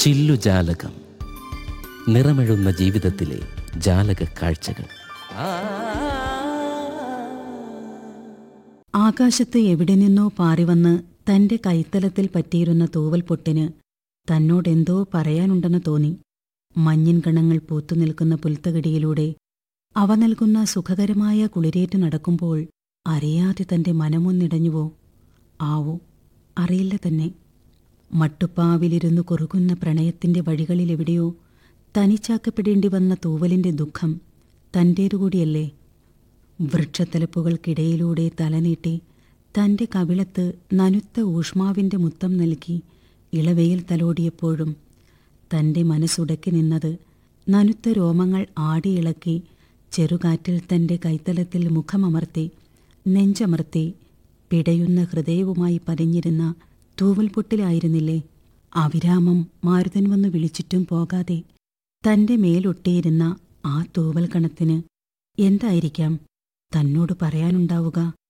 ചില്ലുജാലകം നിറമെഴുന്ന ജീവിതത്തിലെ ജാലക കാഴ്ചകൾ ആകാശത്ത് എവിടെ നിന്നോ പാറിവന്ന് തന്റെ കൈത്തലത്തിൽ പറ്റിയിരുന്ന തൂവൽ പൊട്ടിന് തന്നോടെന്തോ പറയാനുണ്ടെന്ന് തോന്നി മഞ്ഞിൻ കണങ്ങൾ പൂത്തുനിൽക്കുന്ന പുൽത്തകിടിയിലൂടെ അവ നൽകുന്ന സുഖകരമായ കുളിരേറ്റ് നടക്കുമ്പോൾ അറിയാതെ തന്റെ മനമൊന്നിടഞ്ഞുവോ ആവോ അറിയില്ല തന്നെ മട്ടുപ്പാവിലിരുന്നു കുറുകുന്ന പ്രണയത്തിന്റെ വഴികളിലെവിടെയോ തനിച്ചാക്കപ്പെടേണ്ടി വന്ന തൂവലിന്റെ ദുഃഖം തന്റേതുകൂടിയല്ലേ വൃക്ഷത്തലപ്പുകൾക്കിടയിലൂടെ തലനീട്ടി തന്റെ കവിളത്ത് നനുത്ത ഊഷ്മാവിന്റെ മുത്തം നൽകി ഇളവയിൽ തലോടിയപ്പോഴും തന്റെ മനസ്സുടക്കി നിന്നത് നനുത്ത രോമങ്ങൾ ആടിയിളക്കി ചെറുകാറ്റിൽ തന്റെ കൈത്തലത്തിൽ മുഖമമർത്തി നെഞ്ചമർത്തി പിടയുന്ന ഹൃദയവുമായി പതിഞ്ഞിരുന്ന തൂവൽപൊട്ടിലായിരുന്നില്ലേ അവിരാമം മാരുതൻ വന്നു വിളിച്ചിട്ടും പോകാതെ തന്റെ മേലൊട്ടിയിരുന്ന ആ തൂവൽ കണത്തിന് എന്തായിരിക്കാം തന്നോട് പറയാനുണ്ടാവുക